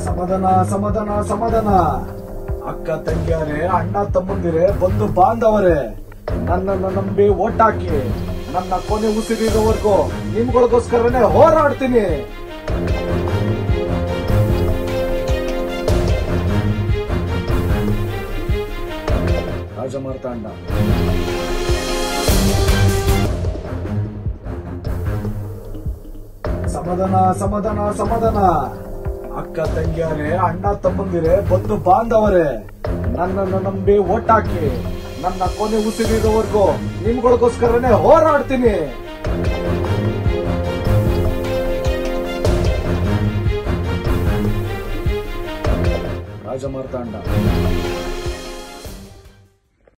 ಸಮಾಧಾನ ಸಮಾಧಾನ ಸಮಾಧಾನ ಅಕ್ಕ ತಂಗಿಯರೇ ಅಣ್ಣ ತಮ್ಮಂದಿರೇ ಬಂಧು ಬಾಂಧವರೇ ನನ್ನನ್ನು ನಂಬಿ ಓಟ್ ಹಾಕಿ ನನ್ನ ಕೊನೆ ಉಸಿರಿರೋವರೆಗೂ ನಿಮ್ಗಳಿಗೋಸ್ಕರನೇ ಹೋರಾಡ್ತೀನಿ ರಾಜಮಾರ್ತಾಂಡ ಸಮಾಧಾನ ಸಮಾಧಾನ ಸಮಾಧಾನ ಅಕ್ಕ ತಂಗಿಯರೇ ಅಣ್ಣ ತಮ್ಮಂದಿರೇ ಬಂಧು ಬಾಂಧವರೇ ನನ್ನನ್ನು ನಂಬಿ ಓಟ್ ಹಾಕಿ ನನ್ನ ಕೊನೆ ಉಸಿರಿರೋವರೆಗೂ ನಿಮ್ಗಳಿಗೋಸ್ಕರನೇ ಹೋರಾಡ್ತೀನಿ ರಾಜಮಾರ್ತಾಂಡ